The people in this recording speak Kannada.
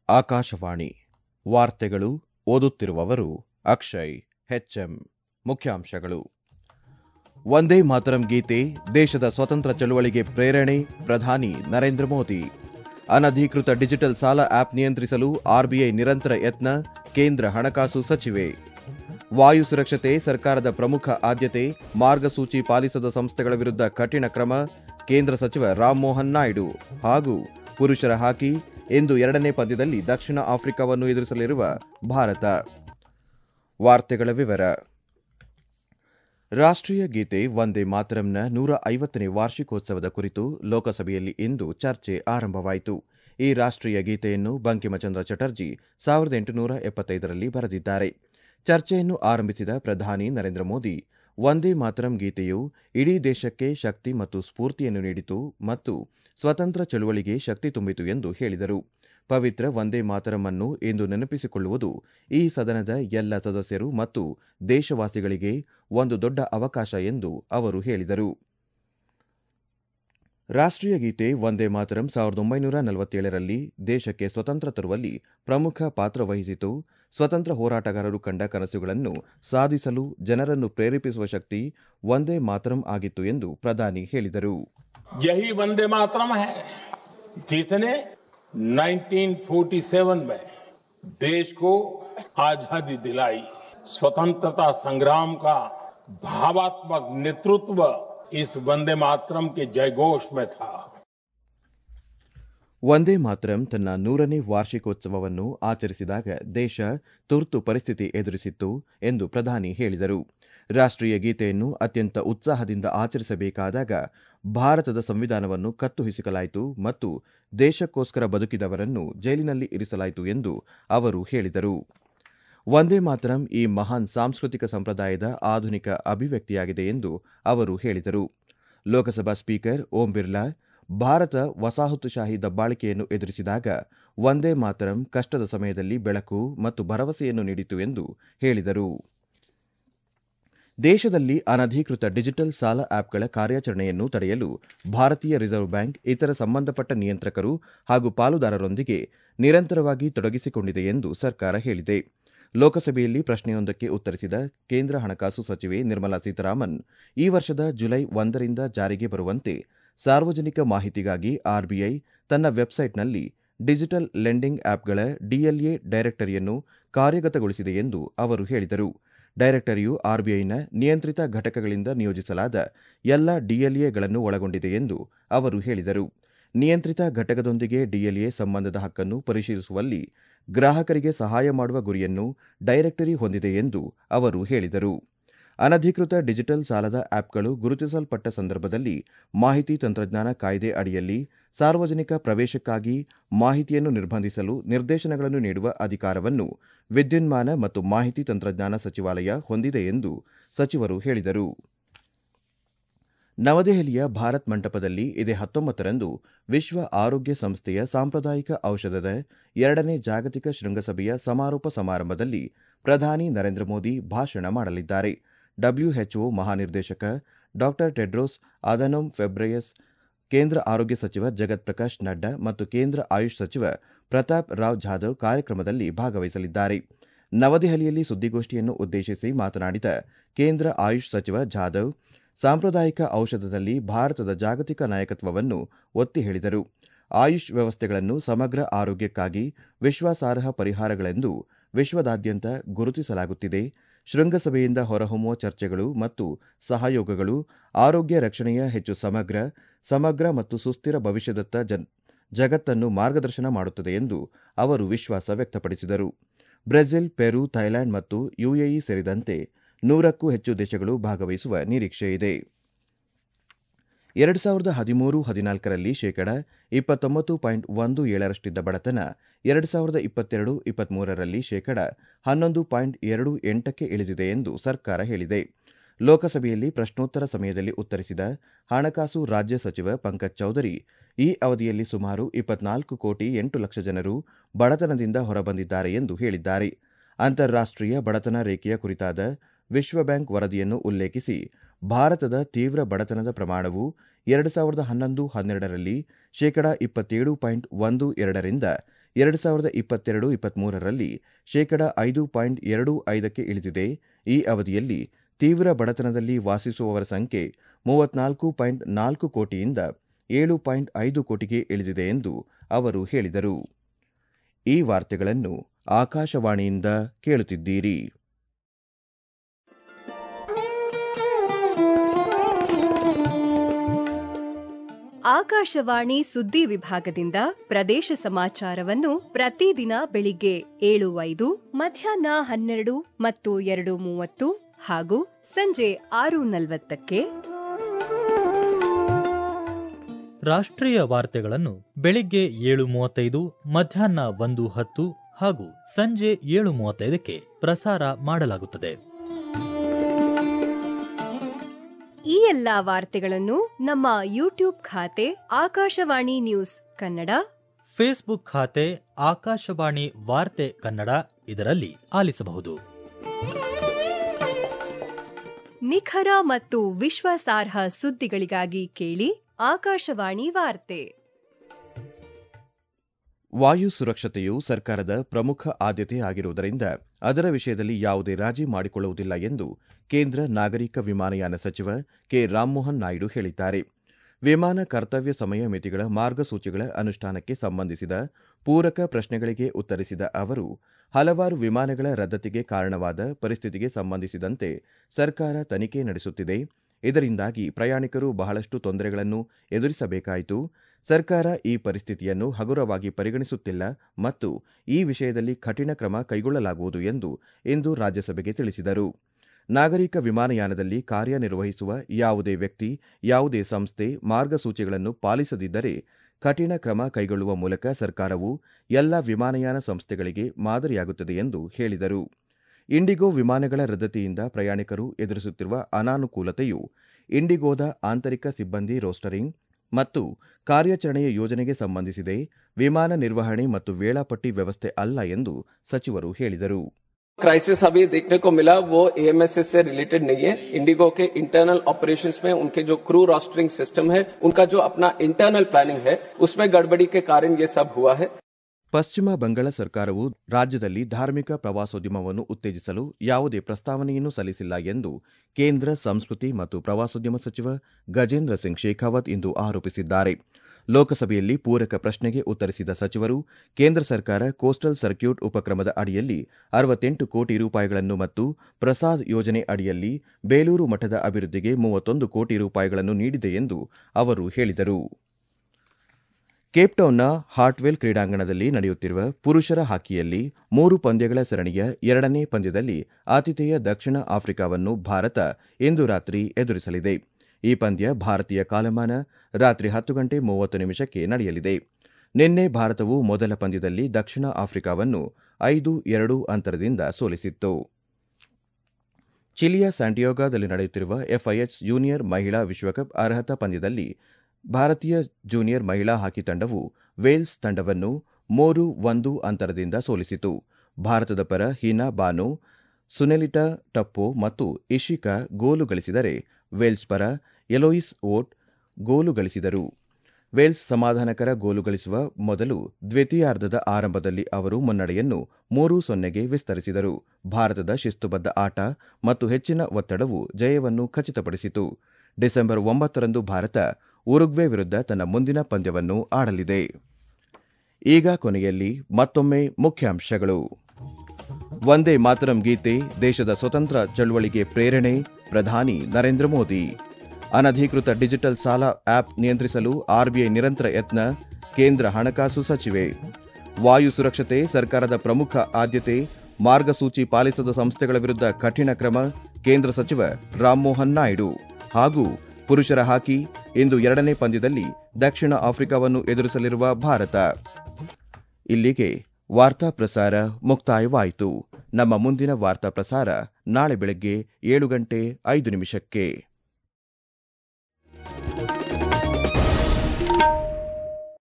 ಆಕಾಶವಾಣಿ ವಾರ್ತೆಗಳು ಓದುತ್ತಿರುವವರು ಅಕ್ಷಯ್ ಹೆಚ್ಎಂ ಮುಖ್ಯಾಂಶಗಳು ವಂದೇ ಮಾತರಂ ಗೀತೆ ದೇಶದ ಸ್ವತಂತ್ರ ಚಳುವಳಿಗೆ ಪ್ರೇರಣೆ ಪ್ರಧಾನಿ ನರೇಂದ್ರ ಮೋದಿ ಅನಧಿಕೃತ ಡಿಜಿಟಲ್ ಸಾಲ ಆಪ್ ನಿಯಂತ್ರಿಸಲು ಆರ್ಬಿಐ ನಿರಂತರ ಯತ್ನ ಕೇಂದ್ರ ಹಣಕಾಸು ಸಚಿವೆ ವಾಯು ಸುರಕ್ಷತೆ ಸರ್ಕಾರದ ಪ್ರಮುಖ ಆದ್ಯತೆ ಮಾರ್ಗಸೂಚಿ ಪಾಲಿಸದ ಸಂಸ್ಥೆಗಳ ವಿರುದ್ಧ ಕಠಿಣ ಕ್ರಮ ಕೇಂದ್ರ ಸಚಿವ ರಾಮಮೋಹನ್ ನಾಯ್ಡು ಹಾಗೂ ಪುರುಷರ ಹಾಕಿ ಇಂದು ಎರಡನೇ ಪಂದ್ಯದಲ್ಲಿ ದಕ್ಷಿಣ ಆಫ್ರಿಕಾವನ್ನು ಎದುರಿಸಲಿರುವ ಭಾರತ ವಾರ್ತೆಗಳ ವಿವರ ರಾಷ್ಟ್ರೀಯ ಗೀತೆ ವಂದೇ ಮಾತರಂನ ನೂರ ಐವತ್ತನೇ ವಾರ್ಷಿಕೋತ್ಸವದ ಕುರಿತು ಲೋಕಸಭೆಯಲ್ಲಿ ಇಂದು ಚರ್ಚೆ ಆರಂಭವಾಯಿತು ಈ ರಾಷ್ಟ್ರೀಯ ಗೀತೆಯನ್ನು ಬಂಕಿಮಚಂದ್ರ ಚಟರ್ಜಿ ಸಾವಿರದ ಎಂಟುನೂರ ಎಪ್ಪತ್ತೈದರಲ್ಲಿ ಬರೆದಿದ್ದಾರೆ ಚರ್ಚೆಯನ್ನು ಆರಂಭಿಸಿದ ಪ್ರಧಾನಿ ನರೇಂದ್ರ ಮೋದಿ ವಂದೇ ಮಾತರಂ ಗೀತೆಯು ಇಡೀ ದೇಶಕ್ಕೆ ಶಕ್ತಿ ಮತ್ತು ಸ್ಫೂರ್ತಿಯನ್ನು ನೀಡಿತು ಮತ್ತು ಸ್ವತಂತ್ರ ಚಳುವಳಿಗೆ ಶಕ್ತಿ ತುಂಬಿತು ಎಂದು ಹೇಳಿದರು ಪವಿತ್ರ ವಂದೇ ಮಾತರಂ ಅನ್ನು ಇಂದು ನೆನಪಿಸಿಕೊಳ್ಳುವುದು ಈ ಸದನದ ಎಲ್ಲ ಸದಸ್ಯರು ಮತ್ತು ದೇಶವಾಸಿಗಳಿಗೆ ಒಂದು ದೊಡ್ಡ ಅವಕಾಶ ಎಂದು ಅವರು ಹೇಳಿದರು ರಾಷ್ಟ್ರೀಯ ಗೀತೆ ವಂದೇ ಮಾತರಂ ಸಾವಿರದ ಒಂಬೈನೂರ ನಲವತ್ತೇಳರಲ್ಲಿ ದೇಶಕ್ಕೆ ಸ್ವತಂತ್ರ ತರುವಲ್ಲಿ ಪ್ರಮುಖ ಪಾತ್ರ ವಹಿಸಿತು ಸ್ವತಂತ್ರ ಹೋರಾಟಗಾರರು ಕಂಡ ಕನಸುಗಳನ್ನು ಸಾಧಿಸಲು ಜನರನ್ನು ಪ್ರೇರೇಪಿಸುವ ಶಕ್ತಿ ವಂದೇ ಮಾತರಂ ಆಗಿತ್ತು ಎಂದು ಪ್ರಧಾನಿ ಹೇಳಿದರು यही वंदे मातरम है जिसने 1947 में देश को आजादी दिलाई स्वतंत्रता संग्राम का भावात्मक नेतृत्व इस वंदे मातरम के जयघोष में था ವಂದೇ ಮಾತರಂ ತನ್ನ ನೂರನೇ ವಾರ್ಷಿಕೋತ್ಸವವನ್ನು ಆಚರಿಸಿದಾಗ ದೇಶ ತುರ್ತು ಪರಿಸ್ಥಿತಿ ಎದುರಿಸಿತ್ತು ಎಂದು ಪ್ರಧಾನಿ ಹೇಳಿದರು ರಾಷ್ಟ್ರೀಯ ಗೀತೆಯನ್ನು ಅತ್ಯಂತ ಉತ್ಸಾಹದಿಂದ ಆಚರಿಸಬೇಕಾದಾಗ ಭಾರತದ ಸಂವಿಧಾನವನ್ನು ಕತ್ತುಹಿಸುಕಲಾಯಿತು ಮತ್ತು ದೇಶಕ್ಕೋಸ್ಕರ ಬದುಕಿದವರನ್ನು ಜೈಲಿನಲ್ಲಿ ಇರಿಸಲಾಯಿತು ಎಂದು ಅವರು ಹೇಳಿದರು ವಂದೇ ಮಾತರಂ ಈ ಮಹಾನ್ ಸಾಂಸ್ಕೃತಿಕ ಸಂಪ್ರದಾಯದ ಆಧುನಿಕ ಅಭಿವ್ಯಕ್ತಿಯಾಗಿದೆ ಎಂದು ಅವರು ಹೇಳಿದರು ಲೋಕಸಭಾ ಸ್ಪೀಕರ್ ಓಂ ಬಿರ್ಲಾ ಭಾರತ ವಸಾಹತುಶಾಹಿ ದಬ್ಬಾಳಿಕೆಯನ್ನು ಎದುರಿಸಿದಾಗ ವಂದೇ ಮಾತರಂ ಕಷ್ಟದ ಸಮಯದಲ್ಲಿ ಬೆಳಕು ಮತ್ತು ಭರವಸೆಯನ್ನು ನೀಡಿತು ಎಂದು ಹೇಳಿದರು ದೇಶದಲ್ಲಿ ಅನಧಿಕೃತ ಡಿಜಿಟಲ್ ಸಾಲ ಆಪ್ಗಳ ಕಾರ್ಯಾಚರಣೆಯನ್ನು ತಡೆಯಲು ಭಾರತೀಯ ರಿಸರ್ವ್ ಬ್ಯಾಂಕ್ ಇತರ ಸಂಬಂಧಪಟ್ಟ ನಿಯಂತ್ರಕರು ಹಾಗೂ ಪಾಲುದಾರರೊಂದಿಗೆ ನಿರಂತರವಾಗಿ ತೊಡಗಿಸಿಕೊಂಡಿದೆ ಎಂದು ಸರ್ಕಾರ ಹೇಳಿದೆ ಲೋಕಸಭೆಯಲ್ಲಿ ಪ್ರಶ್ನೆಯೊಂದಕ್ಕೆ ಉತ್ತರಿಸಿದ ಕೇಂದ್ರ ಹಣಕಾಸು ಸಚಿವೆ ನಿರ್ಮಲಾ ಸೀತಾರಾಮನ್ ಈ ವರ್ಷದ ಜುಲೈ ಒಂದರಿಂದ ಜಾರಿಗೆ ಬರುವಂತೆ ಸಾರ್ವಜನಿಕ ಮಾಹಿತಿಗಾಗಿ ಆರ್ಬಿಐ ತನ್ನ ವೆಬ್ಸೈಟ್ನಲ್ಲಿ ಡಿಜಿಟಲ್ ಲೆಂಡಿಂಗ್ ಆಪ್ಗಳ ಡಿಎಲ್ಎ ಡೈರೆಕ್ಟರಿಯನ್ನು ಕಾರ್ಯಗತಗೊಳಿಸಿದೆ ಎಂದು ಅವರು ಹೇಳಿದರು ಡೈರೆಕ್ಟರಿಯು ಆರ್ಬಿಐನ ನಿಯಂತ್ರಿತ ಘಟಕಗಳಿಂದ ನಿಯೋಜಿಸಲಾದ ಎಲ್ಲ ಡಿಎಲ್ಎಗಳನ್ನು ಒಳಗೊಂಡಿದೆ ಎಂದು ಅವರು ಹೇಳಿದರು ನಿಯಂತ್ರಿತ ಘಟಕದೊಂದಿಗೆ ಡಿಎಲ್ಎ ಸಂಬಂಧದ ಹಕ್ಕನ್ನು ಪರಿಶೀಲಿಸುವಲ್ಲಿ ಗ್ರಾಹಕರಿಗೆ ಸಹಾಯ ಮಾಡುವ ಗುರಿಯನ್ನು ಡೈರೆಕ್ಟರಿ ಹೊಂದಿದೆ ಎಂದು ಅವರು ಹೇಳಿದರು ಅನಧಿಕೃತ ಡಿಜಿಟಲ್ ಸಾಲದ ಆಪ್ಗಳು ಗುರುತಿಸಲ್ಪಟ್ಟ ಸಂದರ್ಭದಲ್ಲಿ ಮಾಹಿತಿ ತಂತ್ರಜ್ಞಾನ ಕಾಯ್ದೆ ಅಡಿಯಲ್ಲಿ ಸಾರ್ವಜನಿಕ ಪ್ರವೇಶಕ್ಕಾಗಿ ಮಾಹಿತಿಯನ್ನು ನಿರ್ಬಂಧಿಸಲು ನಿರ್ದೇಶನಗಳನ್ನು ನೀಡುವ ಅಧಿಕಾರವನ್ನು ವಿದ್ಯುನ್ಮಾನ ಮತ್ತು ಮಾಹಿತಿ ತಂತ್ರಜ್ಞಾನ ಸಚಿವಾಲಯ ಹೊಂದಿದೆ ಎಂದು ಸಚಿವರು ಹೇಳಿದರು ನವದೆಹಲಿಯ ಭಾರತ್ ಮಂಟಪದಲ್ಲಿ ಇದೇ ಹತ್ತೊಂಬತ್ತರಂದು ವಿಶ್ವ ಆರೋಗ್ಯ ಸಂಸ್ಥೆಯ ಸಾಂಪ್ರದಾಯಿಕ ಔಷಧದ ಎರಡನೇ ಜಾಗತಿಕ ಶೃಂಗಸಭೆಯ ಸಮಾರೋಪ ಸಮಾರಂಭದಲ್ಲಿ ಪ್ರಧಾನಿ ನರೇಂದ್ರ ಮೋದಿ ಭಾಷಣ ಮಾಡಲಿದ್ದಾರೆ ಡಬ್ಲ್ಯೂಎಚ್ಒ ಮಹಾನಿರ್ದೇಶಕ ಡಾ ಟೆಡ್ರೋಸ್ ಅಧನೋಮ್ ಫೆಬ್ರೆಯಸ್ ಕೇಂದ್ರ ಆರೋಗ್ಯ ಸಚಿವ ಜಗತ್ ಪ್ರಕಾಶ್ ನಡ್ಡಾ ಮತ್ತು ಕೇಂದ್ರ ಆಯುಷ್ ಸಚಿವ ಪ್ರತಾಪ್ ರಾವ್ ಜಾಧವ್ ಕಾರ್ಯಕ್ರಮದಲ್ಲಿ ಭಾಗವಹಿಸಲಿದ್ದಾರೆ ನವದೆಹಲಿಯಲ್ಲಿ ಸುದ್ದಿಗೋಷ್ಠಿಯನ್ನು ಉದ್ದೇಶಿಸಿ ಮಾತನಾಡಿದ ಕೇಂದ್ರ ಆಯುಷ್ ಸಚಿವ ಜಾಧವ್ ಸಾಂಪ್ರದಾಯಿಕ ಔಷಧದಲ್ಲಿ ಭಾರತದ ಜಾಗತಿಕ ನಾಯಕತ್ವವನ್ನು ಒತ್ತಿ ಹೇಳಿದರು ಆಯುಷ್ ವ್ಯವಸ್ಥೆಗಳನ್ನು ಸಮಗ್ರ ಆರೋಗ್ಯಕ್ಕಾಗಿ ವಿಶ್ವಾಸಾರ್ಹ ಪರಿಹಾರಗಳೆಂದು ವಿಶ್ವದಾದ್ಯಂತ ಗುರುತಿಸಲಾಗುತ್ತಿದೆ ಶೃಂಗಸಭೆಯಿಂದ ಹೊರಹೊಮ್ಮುವ ಚರ್ಚೆಗಳು ಮತ್ತು ಸಹಯೋಗಗಳು ಆರೋಗ್ಯ ರಕ್ಷಣೆಯ ಹೆಚ್ಚು ಸಮಗ್ರ ಸಮಗ್ರ ಮತ್ತು ಸುಸ್ಥಿರ ಭವಿಷ್ಯದತ್ತ ಜಗತ್ತನ್ನು ಮಾರ್ಗದರ್ಶನ ಮಾಡುತ್ತದೆ ಎಂದು ಅವರು ವಿಶ್ವಾಸ ವ್ಯಕ್ತಪಡಿಸಿದರು ಬ್ರೆಜಿಲ್ ಪೆರು ಥೈಲ್ಯಾಂಡ್ ಮತ್ತು ಯುಎಇ ಸೇರಿದಂತೆ ನೂರಕ್ಕೂ ಹೆಚ್ಚು ದೇಶಗಳು ಭಾಗವಹಿಸುವ ನಿರೀಕ್ಷೆಯಿದೆ ಎರಡು ಸಾವಿರದ ಹದಿಮೂರು ಹದಿನಾಲ್ಕರಲ್ಲಿ ಶೇಕಡ ಇಪ್ಪತ್ತೊಂಬತ್ತು ಪಾಯಿಂಟ್ ಒಂದು ಏಳರಷ್ಟಿದ್ದ ಬಡತನ ಎರಡು ಸಾವಿರದ ಇಪ್ಪತ್ತೆರಡು ಇಪ್ಪತ್ಮೂರರಲ್ಲಿ ಶೇಕಡ ಹನ್ನೊಂದು ಪಾಯಿಂಟ್ ಎರಡು ಎಂಟಕ್ಕೆ ಇಳಿದಿದೆ ಎಂದು ಸರ್ಕಾರ ಹೇಳಿದೆ ಲೋಕಸಭೆಯಲ್ಲಿ ಪ್ರಶ್ನೋತ್ತರ ಸಮಯದಲ್ಲಿ ಉತ್ತರಿಸಿದ ಹಣಕಾಸು ರಾಜ್ಯ ಸಚಿವ ಪಂಕಜ್ ಚೌಧರಿ ಈ ಅವಧಿಯಲ್ಲಿ ಸುಮಾರು ಇಪ್ಪತ್ನಾಲ್ಕು ಕೋಟಿ ಎಂಟು ಲಕ್ಷ ಜನರು ಬಡತನದಿಂದ ಹೊರಬಂದಿದ್ದಾರೆ ಎಂದು ಹೇಳಿದ್ದಾರೆ ಅಂತಾರಾಷ್ಟ್ರೀಯ ಬಡತನ ರೇಖೆಯ ಕುರಿತಾದ ವಿಶ್ವ ಬ್ಯಾಂಕ್ ವರದಿಯನ್ನು ಉಲ್ಲೇಖಿಸಿ ಭಾರತದ ತೀವ್ರ ಬಡತನದ ಪ್ರಮಾಣವು ಎರಡು ಸಾವಿರದ ಹನ್ನೊಂದು ಹನ್ನೆರಡರಲ್ಲಿ ಶೇಕಡ ಇಪ್ಪತ್ತೇಳು ಪಾಯಿಂಟ್ ಒಂದು ಎರಡರಿಂದ ಎರಡು ಸಾವಿರದ ಇಪ್ಪತ್ತೆರಡು ಇಪ್ಪತ್ಮೂರರಲ್ಲಿ ಶೇಕಡ ಐದು ಪಾಯಿಂಟ್ ಎರಡು ಐದಕ್ಕೆ ಇಳಿದಿದೆ ಈ ಅವಧಿಯಲ್ಲಿ ತೀವ್ರ ಬಡತನದಲ್ಲಿ ವಾಸಿಸುವವರ ಸಂಖ್ಯೆ ಮೂವತ್ನಾಲ್ಕು ಪಾಯಿಂಟ್ ನಾಲ್ಕು ಕೋಟಿಯಿಂದ ಏಳು ಪಾಯಿಂಟ್ ಐದು ಕೋಟಿಗೆ ಇಳಿದಿದೆ ಎಂದು ಅವರು ಹೇಳಿದರು ಈ ವಾರ್ತೆಗಳನ್ನು ಆಕಾಶವಾಣಿಯಿಂದ ಕೇಳುತ್ತಿದ್ದೀರಿ ಆಕಾಶವಾಣಿ ಸುದ್ದಿ ವಿಭಾಗದಿಂದ ಪ್ರದೇಶ ಸಮಾಚಾರವನ್ನು ಪ್ರತಿದಿನ ಬೆಳಿಗ್ಗೆ ಏಳು ಐದು ಮಧ್ಯಾಹ್ನ ಹನ್ನೆರಡು ಮತ್ತು ಎರಡು ಮೂವತ್ತು ಹಾಗೂ ಸಂಜೆ ಆರು ನಲವತ್ತಕ್ಕೆ ರಾಷ್ಟ್ರೀಯ ವಾರ್ತೆಗಳನ್ನು ಬೆಳಿಗ್ಗೆ ಏಳು ಮೂವತ್ತೈದು ಮಧ್ಯಾಹ್ನ ಒಂದು ಹತ್ತು ಹಾಗೂ ಸಂಜೆ ಏಳು ಮೂವತ್ತೈದಕ್ಕೆ ಪ್ರಸಾರ ಮಾಡಲಾಗುತ್ತದೆ ಈ ಎಲ್ಲಾ ವಾರ್ತೆಗಳನ್ನು ನಮ್ಮ ಯೂಟ್ಯೂಬ್ ಖಾತೆ ಆಕಾಶವಾಣಿ ನ್ಯೂಸ್ ಕನ್ನಡ ಫೇಸ್ಬುಕ್ ಖಾತೆ ಆಕಾಶವಾಣಿ ವಾರ್ತೆ ಕನ್ನಡ ಇದರಲ್ಲಿ ಆಲಿಸಬಹುದು ನಿಖರ ಮತ್ತು ವಿಶ್ವಾಸಾರ್ಹ ಸುದ್ದಿಗಳಿಗಾಗಿ ಕೇಳಿ ಆಕಾಶವಾಣಿ ವಾರ್ತೆ ವಾಯು ಸುರಕ್ಷತೆಯು ಸರ್ಕಾರದ ಪ್ರಮುಖ ಆದ್ಯತೆ ಆಗಿರುವುದರಿಂದ ಅದರ ವಿಷಯದಲ್ಲಿ ಯಾವುದೇ ರಾಜಿ ಮಾಡಿಕೊಳ್ಳುವುದಿಲ್ಲ ಎಂದು ಕೇಂದ್ರ ನಾಗರಿಕ ವಿಮಾನಯಾನ ಸಚಿವ ಕೆ ರಾಮ್ಮೋಹನ್ ನಾಯ್ಡು ಹೇಳಿದ್ದಾರೆ ವಿಮಾನ ಕರ್ತವ್ಯ ಸಮಯ ಮಿತಿಗಳ ಮಾರ್ಗಸೂಚಿಗಳ ಅನುಷ್ಠಾನಕ್ಕೆ ಸಂಬಂಧಿಸಿದ ಪೂರಕ ಪ್ರಶ್ನೆಗಳಿಗೆ ಉತ್ತರಿಸಿದ ಅವರು ಹಲವಾರು ವಿಮಾನಗಳ ರದ್ದತಿಗೆ ಕಾರಣವಾದ ಪರಿಸ್ಥಿತಿಗೆ ಸಂಬಂಧಿಸಿದಂತೆ ಸರ್ಕಾರ ತನಿಖೆ ನಡೆಸುತ್ತಿದೆ ಇದರಿಂದಾಗಿ ಪ್ರಯಾಣಿಕರು ಬಹಳಷ್ಟು ತೊಂದರೆಗಳನ್ನು ಎದುರಿಸಬೇಕಾಯಿತು ಸರ್ಕಾರ ಈ ಪರಿಸ್ಥಿತಿಯನ್ನು ಹಗುರವಾಗಿ ಪರಿಗಣಿಸುತ್ತಿಲ್ಲ ಮತ್ತು ಈ ವಿಷಯದಲ್ಲಿ ಕಠಿಣ ಕ್ರಮ ಕೈಗೊಳ್ಳಲಾಗುವುದು ಎಂದು ಇಂದು ರಾಜ್ಯಸಭೆಗೆ ತಿಳಿಸಿದರು ನಾಗರಿಕ ವಿಮಾನಯಾನದಲ್ಲಿ ಕಾರ್ಯನಿರ್ವಹಿಸುವ ಯಾವುದೇ ವ್ಯಕ್ತಿ ಯಾವುದೇ ಸಂಸ್ಥೆ ಮಾರ್ಗಸೂಚಿಗಳನ್ನು ಪಾಲಿಸದಿದ್ದರೆ ಕಠಿಣ ಕ್ರಮ ಕೈಗೊಳ್ಳುವ ಮೂಲಕ ಸರ್ಕಾರವು ಎಲ್ಲ ವಿಮಾನಯಾನ ಸಂಸ್ಥೆಗಳಿಗೆ ಮಾದರಿಯಾಗುತ್ತದೆ ಎಂದು ಹೇಳಿದರು ಇಂಡಿಗೋ ವಿಮಾನಗಳ ರದ್ದತಿಯಿಂದ ಪ್ರಯಾಣಿಕರು ಎದುರಿಸುತ್ತಿರುವ ಅನಾನುಕೂಲತೆಯು ಇಂಡಿಗೋದ ಆಂತರಿಕ ಸಿಬ್ಬಂದಿ ರೋಸ್ಟರಿಂಗ್ ಮತ್ತು ಕಾರ್ಯಾಚರಣೆಯ ಯೋಜನೆಗೆ ಸಂಬಂಧಿಸಿದೆ ವಿಮಾನ ನಿರ್ವಹಣೆ ಮತ್ತು ವೇಳಾಪಟ್ಟಿ ವ್ಯವಸ್ಥೆ ಅಲ್ಲ ಎಂದು ಸಚಿವರು ಹೇಳಿದರು क्राइसिस अभी देखने को मिला वो एएमएसएस से रिलेटेड नहीं है इंडिगो के इंटरनल ऑपरेशंस में उनके जो क्रू रोस्टरिंग सिस्टम है उनका जो अपना इंटरनल प्लानिंग है उसमें गड़बड़ी के कारण ये सब हुआ है ಪಶ್ಚಿಮ ಬಂಗಾಳ ಸರ್ಕಾರವು ರಾಜ್ಯದಲ್ಲಿ ಧಾರ್ಮಿಕ ಪ್ರವಾಸೋದ್ಯಮವನ್ನು ಉತ್ತೇಜಿಸಲು ಯಾವುದೇ ಪ್ರಸ್ತಾವನೆಯನ್ನು ಸಲ್ಲಿಸಿಲ್ಲ ಎಂದು ಕೇಂದ್ರ ಸಂಸ್ಕೃತಿ ಮತ್ತು ಪ್ರವಾಸೋದ್ಯಮ ಸಚಿವ ಗಜೇಂದ್ರ ಸಿಂಗ್ ಶೇಖಾವತ್ ಇಂದು ಆರೋಪಿಸಿದ್ದಾರೆ ಲೋಕಸಭೆಯಲ್ಲಿ ಪೂರಕ ಪ್ರಶ್ನೆಗೆ ಉತ್ತರಿಸಿದ ಸಚಿವರು ಕೇಂದ್ರ ಸರ್ಕಾರ ಕೋಸ್ಟಲ್ ಸರ್ಕ್ಯೂಟ್ ಉಪಕ್ರಮದ ಅಡಿಯಲ್ಲಿ ಅರವತ್ತೆಂಟು ಕೋಟಿ ರೂಪಾಯಿಗಳನ್ನು ಮತ್ತು ಪ್ರಸಾದ್ ಯೋಜನೆ ಅಡಿಯಲ್ಲಿ ಬೇಲೂರು ಮಠದ ಅಭಿವೃದ್ಧಿಗೆ ಮೂವತ್ತೊಂದು ಕೋಟಿ ರೂಪಾಯಿಗಳನ್ನು ನೀಡಿದೆ ಎಂದು ಅವರು ಹೇಳಿದರು ಕೇಪ್ಟೌನ್ನ ಹಾರ್ಟ್ವೆಲ್ ಕ್ರೀಡಾಂಗಣದಲ್ಲಿ ನಡೆಯುತ್ತಿರುವ ಪುರುಷರ ಹಾಕಿಯಲ್ಲಿ ಮೂರು ಪಂದ್ಯಗಳ ಸರಣಿಯ ಎರಡನೇ ಪಂದ್ಯದಲ್ಲಿ ಆತಿಥೇಯ ದಕ್ಷಿಣ ಆಫ್ರಿಕಾವನ್ನು ಭಾರತ ಇಂದು ರಾತ್ರಿ ಎದುರಿಸಲಿದೆ ಈ ಪಂದ್ಯ ಭಾರತೀಯ ಕಾಲಮಾನ ರಾತ್ರಿ ಹತ್ತು ಗಂಟೆ ಮೂವತ್ತು ನಿಮಿಷಕ್ಕೆ ನಡೆಯಲಿದೆ ನಿನ್ನೆ ಭಾರತವು ಮೊದಲ ಪಂದ್ಯದಲ್ಲಿ ದಕ್ಷಿಣ ಆಫ್ರಿಕಾವನ್ನು ಐದು ಎರಡು ಅಂತರದಿಂದ ಸೋಲಿಸಿತ್ತು ಚಿಲಿಯ ಸ್ಯಾಂಟಿಯೋಗಾದಲ್ಲಿ ನಡೆಯುತ್ತಿರುವ ಎಫ್ಐಎಚ್ ಜೂನಿಯರ್ ಮಹಿಳಾ ವಿಶ್ವಕಪ್ ಅರ್ಹತಾ ಪಂದ್ಯದಲ್ಲಿ ಭಾರತೀಯ ಜೂನಿಯರ್ ಮಹಿಳಾ ಹಾಕಿ ತಂಡವು ವೇಲ್ಸ್ ತಂಡವನ್ನು ಮೂರು ಒಂದು ಅಂತರದಿಂದ ಸೋಲಿಸಿತು ಭಾರತದ ಪರ ಹೀನಾ ಬಾನು ಸುನೆಲಿಟಾ ಟಪ್ಪೋ ಮತ್ತು ಇಶಿಕಾ ಗೋಲು ಗಳಿಸಿದರೆ ವೇಲ್ಸ್ ಪರ ಎಲೋಯಿಸ್ ಓಟ್ ಗೋಲು ಗಳಿಸಿದರು ವೇಲ್ಸ್ ಸಮಾಧಾನಕರ ಗೋಲು ಗಳಿಸುವ ಮೊದಲು ದ್ವಿತೀಯಾರ್ಧದ ಆರಂಭದಲ್ಲಿ ಅವರು ಮುನ್ನಡೆಯನ್ನು ಮೂರು ಸೊನ್ನೆಗೆ ವಿಸ್ತರಿಸಿದರು ಭಾರತದ ಶಿಸ್ತುಬದ್ಧ ಆಟ ಮತ್ತು ಹೆಚ್ಚಿನ ಒತ್ತಡವು ಜಯವನ್ನು ಖಚಿತಪಡಿಸಿತು ಡಿಸೆಂಬರ್ ಒಂಬತ್ತರಂದು ಭಾರತ ಉರುಗ್ವೆ ವಿರುದ್ಧ ತನ್ನ ಮುಂದಿನ ಪಂದ್ಯವನ್ನು ಆಡಲಿದೆ ಈಗ ಕೊನೆಯಲ್ಲಿ ಮತ್ತೊಮ್ಮೆ ಮುಖ್ಯಾಂಶಗಳು ಒಂದೇ ಮಾತರಂ ಗೀತೆ ದೇಶದ ಸ್ವತಂತ್ರ ಚಳವಳಿಗೆ ಪ್ರೇರಣೆ ಪ್ರಧಾನಿ ನರೇಂದ್ರ ಮೋದಿ ಅನಧಿಕೃತ ಡಿಜಿಟಲ್ ಸಾಲ ಆಪ್ ನಿಯಂತ್ರಿಸಲು ಆರ್ಬಿಐ ನಿರಂತರ ಯತ್ನ ಕೇಂದ್ರ ಹಣಕಾಸು ಸಚಿವೆ ವಾಯು ಸುರಕ್ಷತೆ ಸರ್ಕಾರದ ಪ್ರಮುಖ ಆದ್ಯತೆ ಮಾರ್ಗಸೂಚಿ ಪಾಲಿಸದ ಸಂಸ್ಥೆಗಳ ವಿರುದ್ಧ ಕಠಿಣ ಕ್ರಮ ಕೇಂದ್ರ ಸಚಿವ ರಾಮ್ಮೋಹನ್ ನಾಯ್ಡು ಹಾಗೂ ಪುರುಷರ ಹಾಕಿ ಇಂದು ಎರಡನೇ ಪಂದ್ಯದಲ್ಲಿ ದಕ್ಷಿಣ ಆಫ್ರಿಕಾವನ್ನು ಎದುರಿಸಲಿರುವ ಭಾರತ ಇಲ್ಲಿಗೆ ವಾರ್ತಾ ಪ್ರಸಾರ ಮುಕ್ತಾಯವಾಯಿತು ನಮ್ಮ ಮುಂದಿನ ವಾರ್ತಾ ಪ್ರಸಾರ ನಾಳೆ ಬೆಳಗ್ಗೆ ಏಳು ಗಂಟೆ ಐದು ನಿಮಿಷಕ್ಕೆ